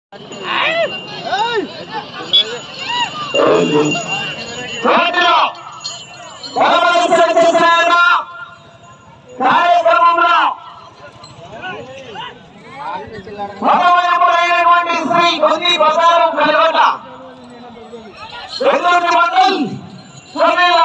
నేటిలో పరమేశ్వర చేసిన కార్యక్రమంలో భగవనపురైనటువంటి శ్రీ గొంది బజారం కలవట వెల్లుండి మండల్ సమీల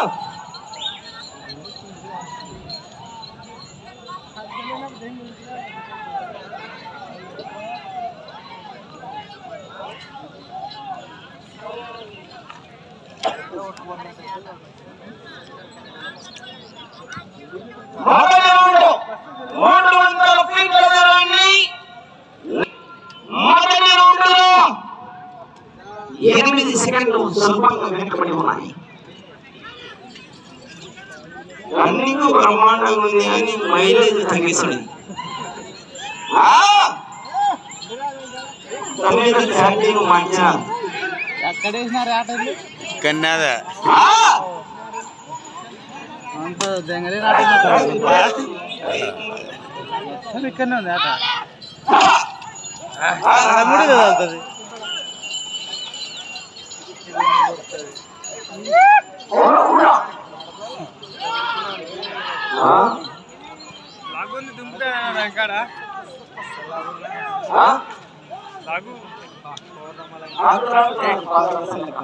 మొదటి రౌండ్ మూడు వందల ఫీట్ల దూరాన్ని మొదటి రౌండ్ లో ఎనిమిది సెకండ్లు స్వల్పంగా వెనుకబడి ఉన్నాయి రన్నింగ్ బ్రహ్మాండంగా ఉంది కానీ మైలేజ్ తగ్గిస్తుంది తొమ్మిది ఛార్జీలు మార్చినారు ఎక్కడ వేసినారు ఆటలు కన్నాదా ఆ! అంత దెంగలే ఆటలు ఇక్కడనే ఉంది ఆట మూడు కదా వెళ్తుంది ఆ? లాగుంది దుంపుతా వెంకాడ ఆ? లాగు ఆంధ్రాలో పాదరసం లెక్క.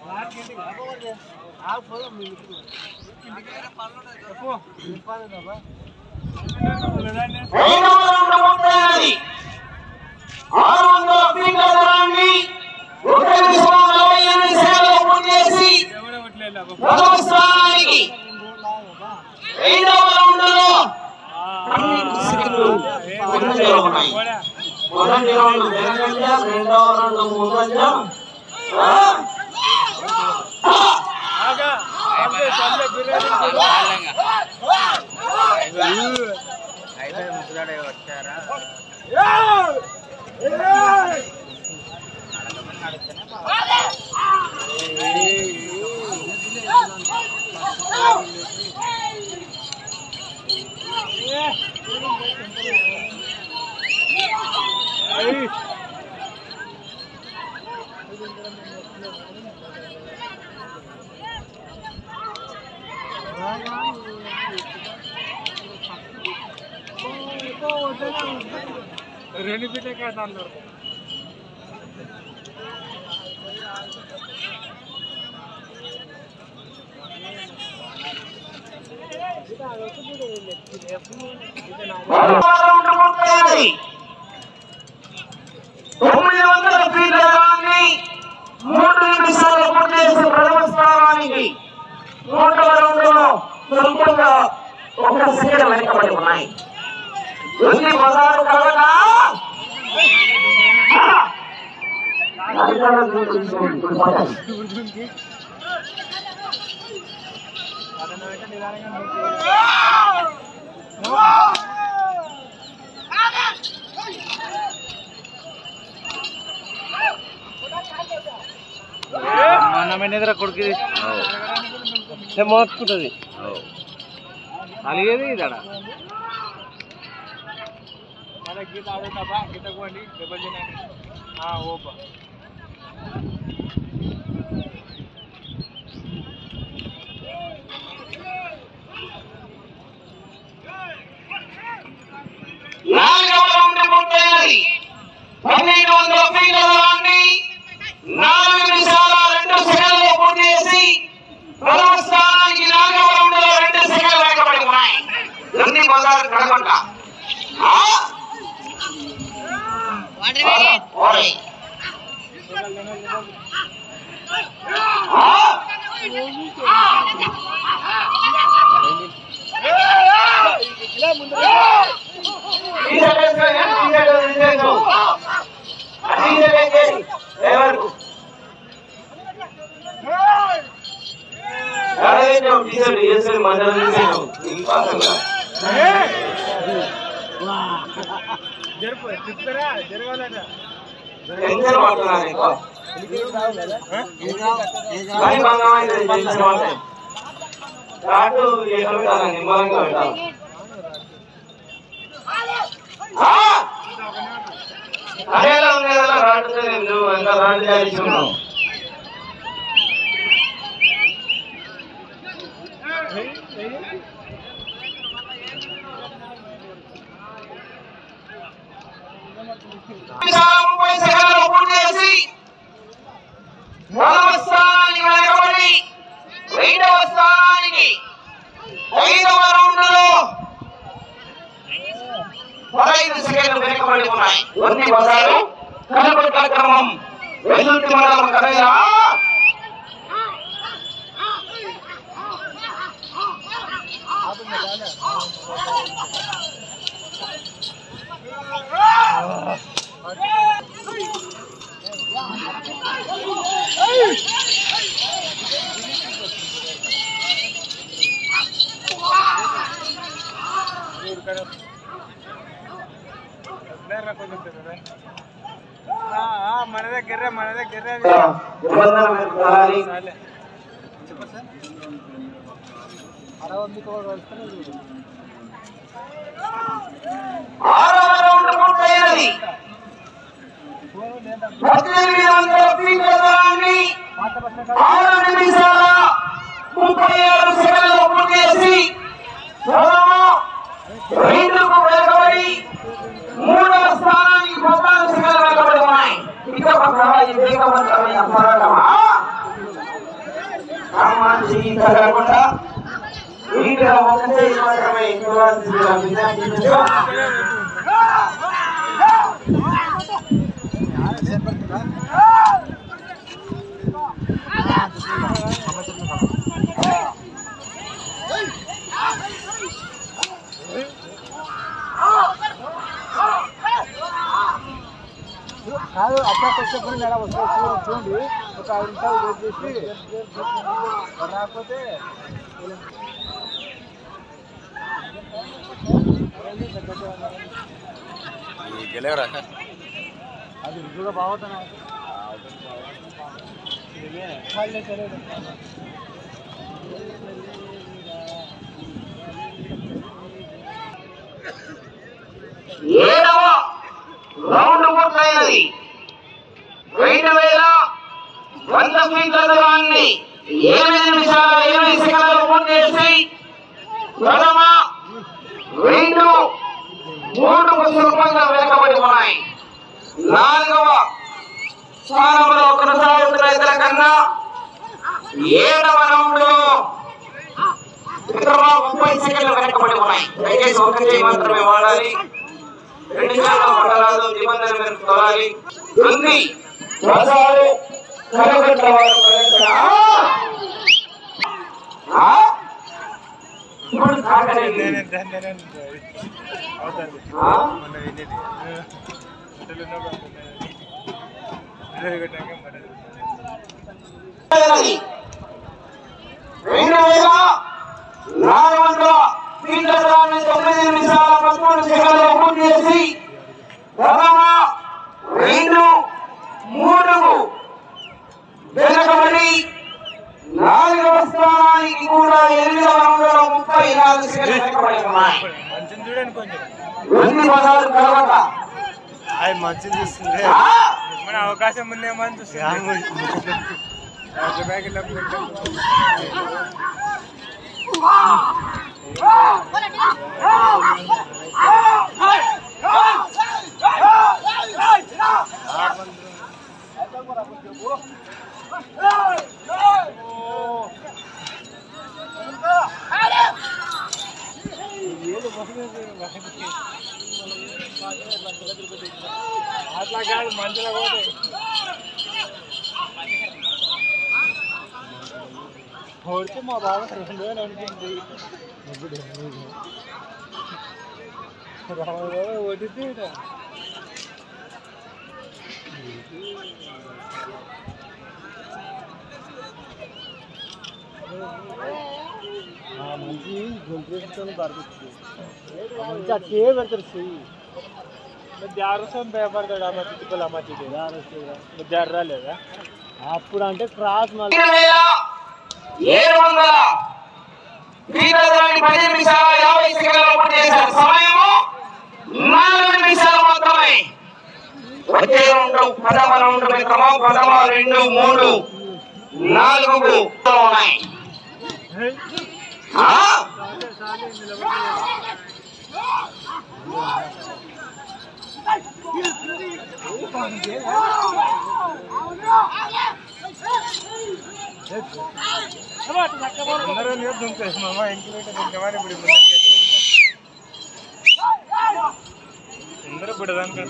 ఐదు వందల ముప్పై ఐదు. ఆరు వందల ఫీట్ల దూరాన్ని ఒక నిమిషం నలభై ఎనిమిది సెకండ్లు పూర్తి చేసి ప్రథమ స్థానానికి ఐదవ రౌండ్లో పన్నెండు సెకండ్లు వెనుకలో ఉన్నాయి. మొదటి రౌండ్ వెనకంజ రెండవ రౌండ్ ముందంజ ఆ? రెండు ఫీట్లే కాదు మొదటి రౌండ్ పూర్తయింది. తొమ్మిది వందల ఫీట్ల దూరాన్ని మూడు నిమిషాలు పూర్తి చేసి ప్రథమ స్థానానికి మూడవ రౌండ్ లో స్వల్పంగా ఒక సెకండ్ వెనుకబడి ఉన్నాయి ఉంది బజారు కలవట అన్నమైన ఎదుర కొడుకు మోసుకుంటుంది అలిగేది ఇదాడ గీత ఆడుతాబా గీత పోండి దెబ్బలు తినండి ఓపా నాలుగవ రౌండ్ పూర్తయినది పన్నెండు వందల ఫీట్ల దూరాన్ని నాలుగు నిమిషాల రెండు సెకండ్లు పూర్తి చేసి ప్రథమ స్థానానికి నాలుగవ రౌండ్ లో రెండు సెకండ్లు వెనకబడి ఉన్నాయి నంది బజార్ కడగొండ ఆ? ఓయ్. ఆ? టీషర్ట్ వేసుకోండి, టీషర్ట్ తీసేసుకో. ఆ టీషర్ట్ వేసేయండి. ఎవరు? ఎవరైతే టీషర్ట్ వేసుకొని మధ్యలో తీసేయను. ఇంపాసిబుల్. జరుపు తిప్పుతారా జరగాలట టెన్షన్ పడుతున్నారు ఎక్కువ. పని భంగమైంది టెన్షన్ పడతాయి. రాటు ఎక్కడ పెట్టాలి? నిమ్మలంగా పెట్టాలి. ఆ! అదేలా ఉంది కదా దాటుతుంది నువ్వు ఇంకా రాండి దాచున్నావు ముప్పై సెకండ్లు పూర్తి చేసి మొదవ స్థానానికి వెనకబడి రెండవ స్థానానికి ఐదవ రౌండ్ లో పదహైదు సెకండ్లు వెనకబడి ఉన్నాయి కొన్ని బజారు కనుగొని కార్యక్రమం వెల్లుల్లి మండలం కదయ్యా ఊరికనే వదిలేరా కొంచెం తిరగరా. ఆ, ఆ, మన దగ్గర మన దగ్గర నిబంధన పెట్టుకోవాలి చాలే చెప్పండి సార్ అరవై మీకు వస్తున్నాయి చూడు ఆరవ రౌండ్ పూర్తయినది ఫోన్ లేదా పద్దెనిమిది వందల ఫీట్ల దూరాన్ని పాత బస్ ఆరు నిమిషాల ముప్పై ఆరు సెకండ్లు పూర్తి చేసి ప్రథమ రెండుకు వెనకబడి మూడవ స్థానానికి పద్నాలుగు సెకండ్లు వెనకబడి ఉన్నాయి ఇక పక్కన ఈ వేగవంతమైన పోరాటమా సామాన్య ఈత కాకుండా వీటిలో ఒకటే మాత్రమే చూడాల్సిందిగా విజ్ఞప్తిస్తూ కాదు అట్లా వచ్చేప్పుడు నెల వస్తుంది చూడండి ఒక ఐదు నిమిషాలు వెయిట్ చేసి రాకపోతే గెలవరా అది రుజువుగా బాగుతున్నాయి వాళ్ళే సరే ఏడవ రౌండ్ పూర్తయినది రెండు వేల వంద ఫీట్ల దూరాన్ని ఎనిమిది నిమిషాల ఎనిమిది సెకండ్లు పూర్తి చేసి ప్రథమ రెండు మూడు సులభంగా వెనకబడి ఉన్నాయి నాలుగవ స్థానంలో కొనసాగుతున్న ఇతర కన్నా ఏడవ రౌండ్ లో విక్రమ ముప్పై సెకండ్లు వెనకబడి ఉన్నాయి దయచేసి ఒక చేయి మాత్రమే వాడాలి రెండు శాతం మండలాలు నిబంధన మేరకు తొలాలి ఉంది ప్రజలు కరగట్ల వారు ప్రదర్శన. ఆ? ఇప్పుడు కాకలేదు. నేనే దాన్ని నేనే అవుతుంది ఆ? మొన్న వెళ్ళేది హోటల్ ఉన్నప్పుడు అంటున్నాను కొట్టాక మన అది రెండు వేల నాలుగు వందల ఫీట్ల దూరాన్ని తొమ్మిది నిమిషాల పదమూడు సెకండ్లు పూర్తి చేసి ప్రథమ రెండు మూడు వెనకబడి నాలుగవ స్థానానికి కూడా ఎనిమిదవ రౌండ్లో ముప్పై నాలుగు సెకండ్లు వెనకబడి ఉన్నాయి మంచిని చూడండి కొంచెం ఎన్ని పదాలు తర్వాత అది మంచిని చూస్తుంది ఆ? మన అవకాశం ఉందేమో అని చూస్తుంది ప్యాకెట్ అట్లా కాదు మంచిగా పోతాయి కొడితే మా బాబా రెండు వేలు అనుకుంది ఓడితే మంచి గొంతు పడుతుంది మంచి అట్లే పెడతారు చెయ్యి జారసం భయపడతాడు అమ్మ చుట్టుపక్కల అమ్మ చుట్టూ జార రాలేదా అప్పుడు అంటే క్రాస్ మళ్ళీ ఐదు వేల ఏడు వందల ఫీట్ల దూరాన్ని పది నిమిషాల యాభై సెకండ్లు పూర్తి చేశారు సమయము నాలుగు నిమిషాలు మాత్రమే వచ్చే రెండు పదవ కార్యక్రమం ప్రథమ రెండు మూడు నాలుగు ఉన్నాయి ఆ? అందరూ నీరు దుంపేసి మామ ఇంటి బయట దుంకేమని ఇప్పుడు ముందుకేసి అందరూ ఇప్పుడు దానికి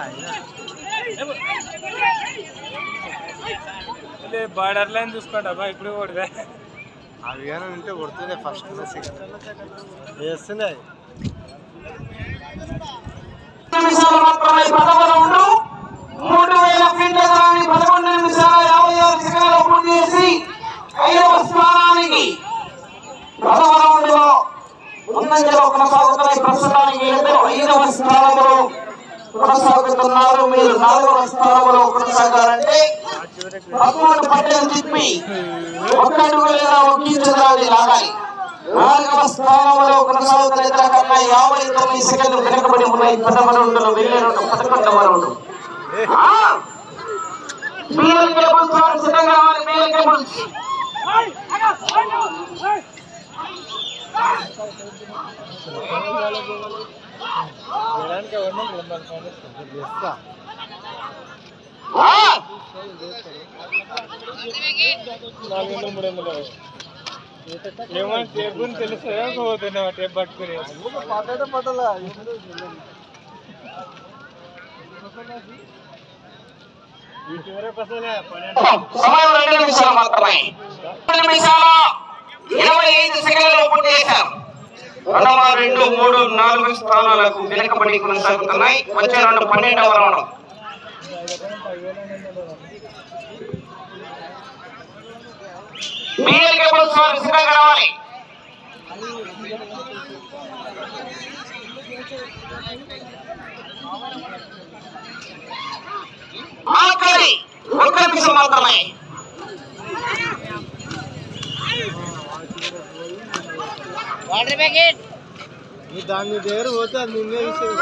బార్డర్ లైన్ చూసుకోండి అబ్బా ఇప్పుడు కొడదా అవి కానీ ఉంటే కొడుతున్నాయి ఫస్ట్ వేస్తున్నాయి నిమిషాలు మాత్రమే ప్రథమ రౌండ్ మూడు వేల ఫీట్ల దూరాన్ని పదకొండు నిమిషాల యాభై ఆరు సెకండ్లు పూర్తి చేసి ఐదవ స్థానానికి ప్రథమ రౌండ్ లో ముందంజలో కొనసాగుతున్నాయి ప్రస్తుతానికి ఇద్దరు ఐదవ స్థానంలో కొనసాగుతున్నారు మీరు నాలుగవ స్థానంలో కొనసాగాలంటే పదమూడు పట్టెలు తిప్పి ఒక్క అడుగు లేదా ఒక్కించదాన్ని లాగాలి నాలుగవ స్థానంలో కొనసాగుతున్న ఇతర కన్నా యాభై తొమ్మిది సెకండ్లు వెనకబడి ఉన్నాయి ప్రథమ రౌండ్లో వెళ్ళే రౌండ్ పదకొండవ రౌండ్ బిఎల్ కేబుల్స్ వారు సిద్ధంగా రావాలి బిఎల్ కేబుల్స్ వేయడానికి ఎవరినో రెండు వందల రూపాయలు చేస్తా ఆ! నాలుగు వందలు మూడు వందలు ఏమన్నా టేప్ గురించి తెలుసా పోతున్నావా టేప్ పట్టుకుని పట్టట పట్టలా ఈ చివరకు అసలే పన్నెండు సమయం రెండు నిమిషాలు మాత్రమే రెండు నిమిషాల ఇరవై ఐదు సెకండ్లలో పూర్తి చేశారు ప్రథమ రెండు మూడు నాలుగు స్థానాలకు వెనుకబడి కొనసాగుతున్నాయి వచ్చే రెండు పన్నెండవ రౌండ్ బిఎల్ కేబుల్స్ వారు సిద్ధంగా రావాలి ఆఖరి ఒక్క నిమిషం మాత్రమే నీ దాన్ని దగ్గర పోతే అది నిన్నే విషయం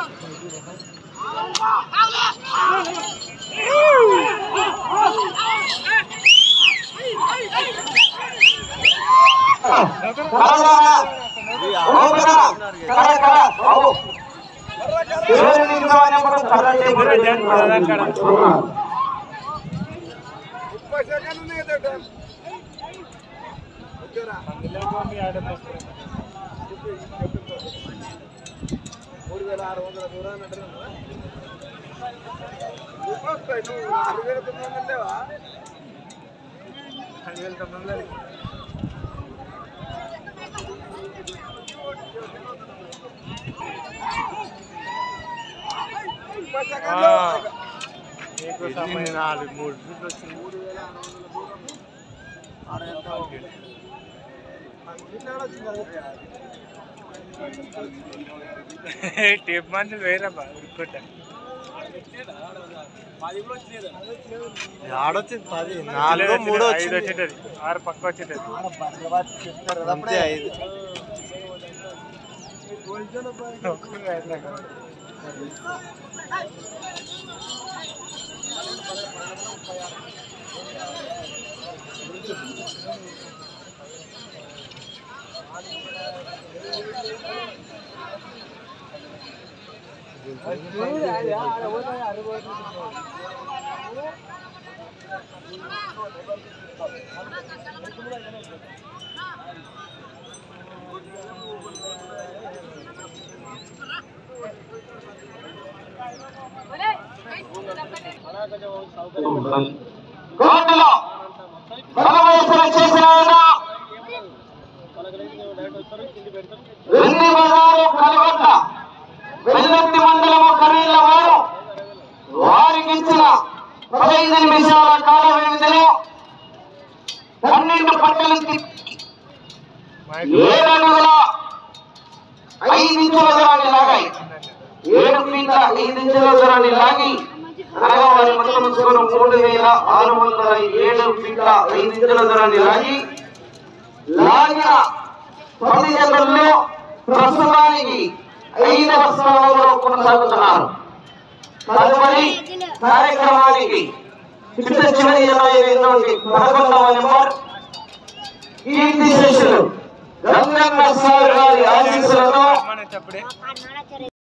కరగారా? ఓపెనా? కర, కర, బాబు. ఎవరి నిమిషం కూడా కర్రలే గుర్రెలు. అందులో కొన్ని ఆడడం ఐదు వేల తొమ్మిది వందలు నీకు సమయం నాలుగు మూడు ఫీట్లు వచ్చింది టేప్ మనుషులు వేరబ్బా ఉరుక్కుంటా ఆడొచ్చింది పది నాలుగు మూడు ఐదు వచ్చేటది ఆరు పక్క వచ్చేటది అంతే ఐదు ఒక్కొక్క ఐదు రకాలు. కోర్టులో బలవయసున చేసిన ఆయన వెండి బజారు కలిగొట్ట వెల్లెత్తి మండలము ఖరీదుల వారు వారికి ఇచ్చిన పదహైదు నిమిషాల కాల వ్యవధిలో పన్నెండు పట్టలు తిప్పి ఏడు అడుగుల ఐదు ఇంచుల దూరాన్ని లాగాయి ఏడు ఫీట్ల ఐదు ఇంచుల దూరాన్ని లాగి అనగా వారి మొత్తం స్కోరు మూడు వేల ఆరు వందల ఏడు ఫీట్ల ఐదు ఇంచుల దూరాన్ని లాగి లాగిన పది జతల్లో ప్రస్తుతానికి ఐదవ స్థానంలో కొనసాగుతున్నారు తదుపరి కార్యక్రమానికి చిట్ట చివరి ఎనభై పదకొండవ నెంబర్ కీర్తి శేషులు గంగన్న సార్ గారి ఆశీస్సులతో మన చెప్పడే